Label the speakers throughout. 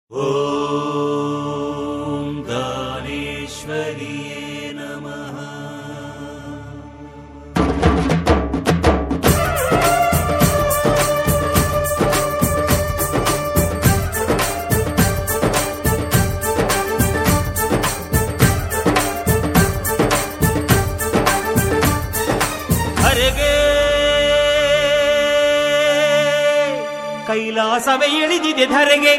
Speaker 1: ॐ दानेश्वर्ये नमः ಹರಗೆ ಕೈಲಾಸವೇ ಇಳಿದಿದೆ ಧರೆಗೆ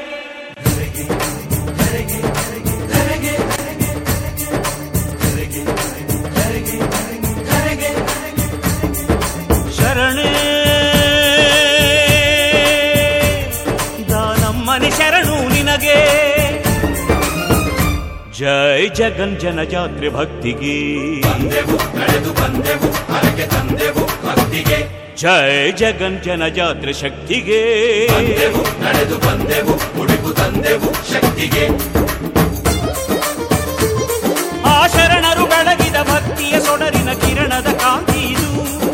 Speaker 1: ಶರಣೇ ದಾನಮ್ಮನೆ ಶರಣು ನಿನಗೆ ಜೈ ಜಗನ್ ಜನ ಜಾತ್ರೆ ಭಕ್ತಿಗೆ ಜೈ ಜಗನ್ ಜನ ಜಾತ್ರೆ ಶಕ್ತಿಗೆ ಆ ಶರಣರು ಬೆಳಗಿದ ಭಕ್ತಿಯ ಸೊಡರಿನ ಕಿರಣದ ಕಾಂತಿ ಇದು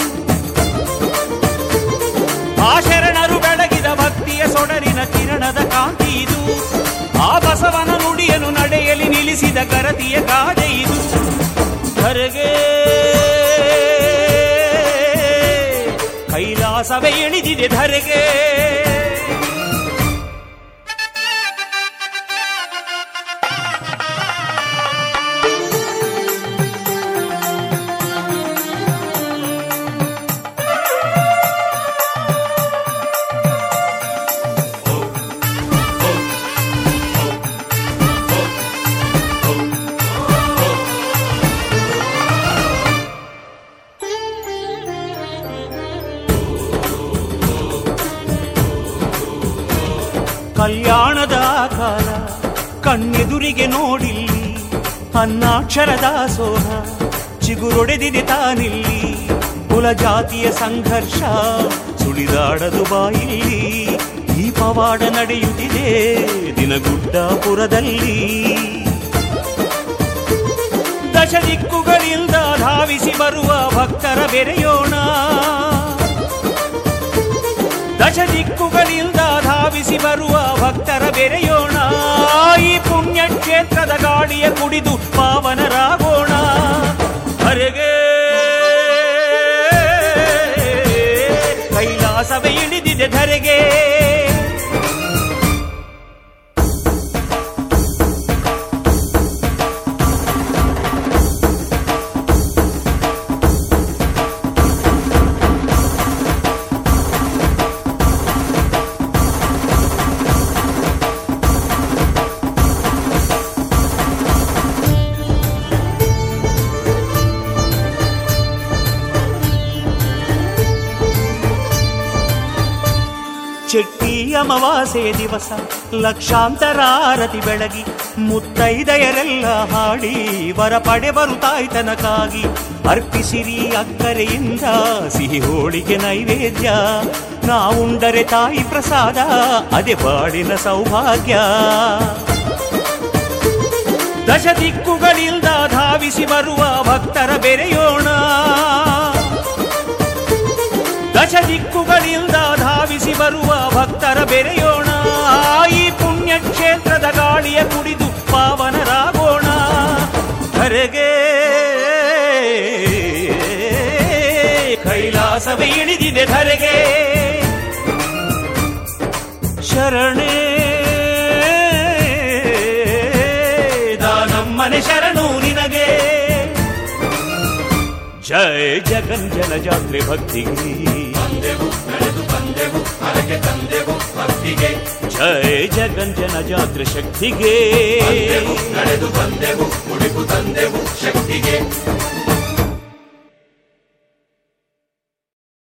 Speaker 1: ಆ ಶರಣರು ಬೆಳಗಿದ ಭಕ್ತಿಯ ಸೊಡರಿನ ಕಿರಣದ ಕಾಂತಿ ಇದು ಆ ಬಸವನ ನುಡಿಯನ್ನು ನಡೆಯಲಿ ನಿಲ್ಲಿಸಿದ ಕರತಿಯ ಗಾದೆ ಇದು ಧರೆಗೆ ಕೈಲಾಸವೇ ಇಳಿದಿದೆ ಧರೆಗೆ ಕಲ್ಯಾಣದ ಕಾಲ ಕಣ್ಣೆದುರಿಗೆ ನೋಡಿಲ್ಲಿ ಅನ್ನಾಕ್ಷರದ ಸೋಹ ಚಿಗುರೊಡೆದಿದೆ ತಾನಿಲ್ಲಿ ಕುಲ ಜಾತಿಯ ಸಂಘರ್ಷ ಸುಳಿದಾಡದು ಬಾಯಿಲ್ಲಿ ಈ ಪವಾಡ ನಡೆಯುತ್ತಿದೆ ದಿನಗುಡ್ಡಾಪುರದಲ್ಲಿ ದಶ ದಿಕ್ಕುಗಳಿಂದ ಧಾವಿಸಿ ಬರುವ ಭಕ್ತರ ಬೆರೆಯೋಣ ದಶ ದಿಕ್ಕುಗಳಿಂದ ಧಾವಿಸಿ ಬರುವ ಭಕ್ತರ ಬೆರೆಯೋಣ ಈ ಪುಣ್ಯ ಕ್ಷೇತ್ರದ ಗಾಳಿಯ ಕುಡಿದು ಪಾವನರಾಗೋಣ ಹರೆಗೆ ಕೈಲಾಸವೇ ಇಳಿದಿದೆ ಧರೆಗೆ ಚೆಟ್ಟಿ ಅಮಾವಾಸೆ ದಿವಸ ಲಕ್ಷಾಂತರ ಆರತಿ ಬೆಳಗಿ ಮುತ್ತೈದೆಯರೆಲ್ಲ ಹಾಡಿ ವರ ಪಡೆ ಬರುತ್ತಾಯ್ತನಕ್ಕಾಗಿ ಅರ್ಪಿಸಿರಿ ಅಕ್ಕರೆಯಿಂದ ಸಿಹಿ ಹೋಳಿಗೆ ನೈವೇದ್ಯ ನಾವುಂಡರೆ ತಾಯಿ ಪ್ರಸಾದ ಅದೇ ಬಾಡಿನ ಸೌಭಾಗ್ಯ ದಶ ದಿಕ್ಕುಗಳಿಂದ ಧಾವಿಸಿ ಬರುವ ಭಕ್ತರ ಬೆರೆಯೋಣ ದಶ ದಿಕ್ಕುಗಳಿಂದ ಧಾವಿಸಿ ಬರುವ ಭಕ್ತರ ಬೆರೆಯೋಣ ಈ ಪುಣ್ಯ ಕ್ಷೇತ್ರದ ಗಾಳಿಯ ಕುಡಿದು ಪಾವನರಾಗೋಣ ಧರೆಗೆ ಕೈಲಾಸವೇ ಇಳಿದಿದೆ ಧರೆಗೆ ಶರಣೇ ದಾನಮ್ಮನೆ ಶರಣು ನಿನಗೆ ಜೈ ಜಗನ್ ಜನ ಜಾತ್ರೆ ಭಕ್ತಿಗೆ ಜೈ ಜಗನ್ ಜನ ಜಾತ್ರೆ ಶಕ್ತಿಗೆ
Speaker 2: ನಡೆದು ಬಂದೆವು ಮುಡಿಪು ತಂದೆವು ಶಕ್ತಿಗೆ